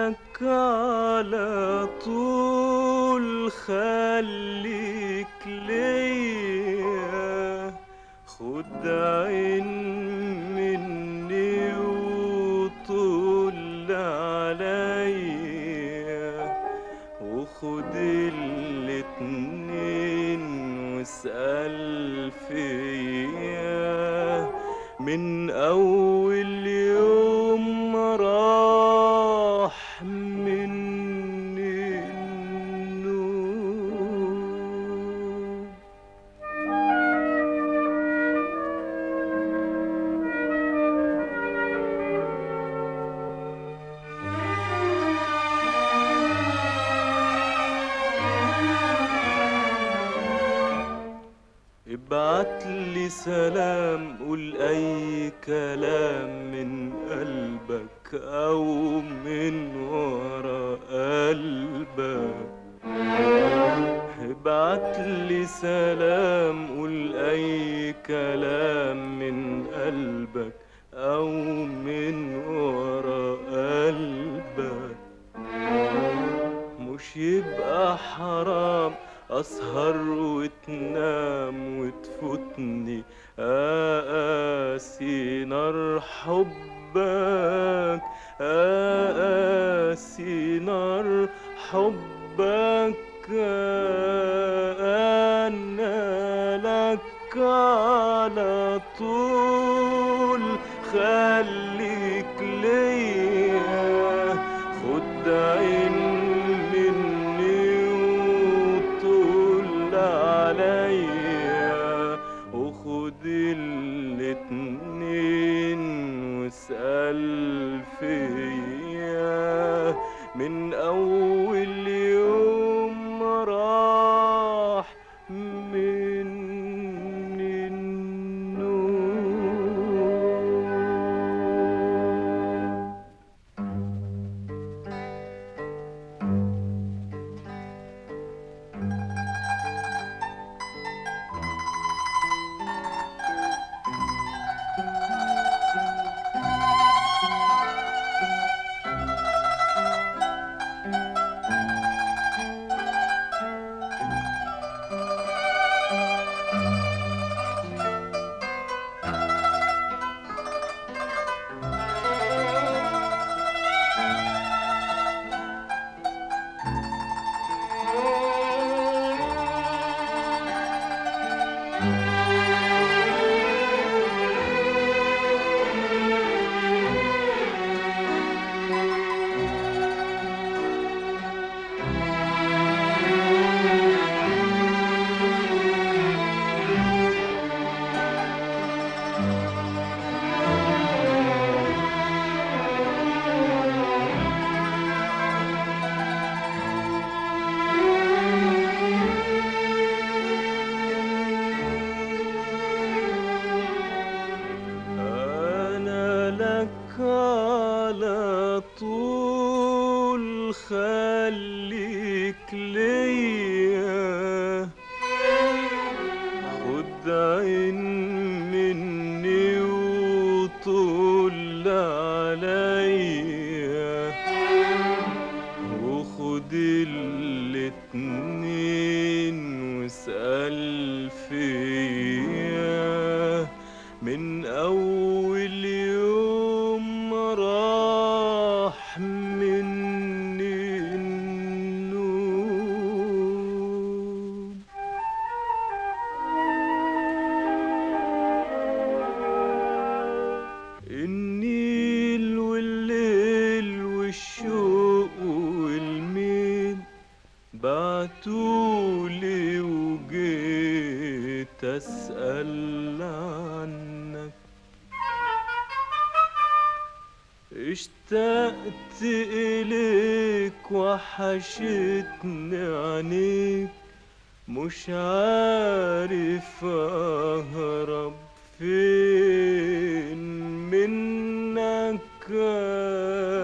لك على طول خليك ليا خد عين مني وطول عليا وخد الاتنين واسأل فيا من أول يوم ما راح مني النوم ابعت لي سلام قول اي كلام من قلبك او من ورا قلبك ابعت لي سلام قول اي كلام من قلبك او من ورا قلبك مش يبقى حرام اسهر وتنام وتفوتني اقاسي نار حبك اقاسي نار حبك انا لك على طول خليك ليا خد عين مني وطول عليا وخد الاتنين واسأل فيا من أول يوم ما راح مني النوم أنا لك على طول خليك ليا خد عين مني وطول عليا وخد الاتنين واسأل فيا من أول يوم ما راح مني النوم النيل والليل والشوق والميل بعتولي وجيت أسأل عنك اشتقت إليك وحشتني عينيك مش عارف أهرب فين منك